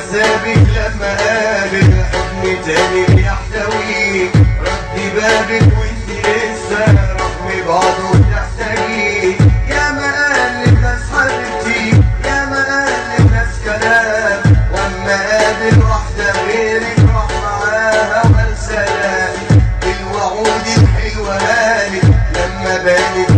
عذابك لما قابل حضن تاني بيحتويك ردي بابك وانت لسه رغم بعضه بتحتاجيك يا ما قال الناس حبيبتي يا ما قال الناس كلام واما قابل واحدة غيرك راح معاها وقال سلام الوعود الحلوة قالت لما بانت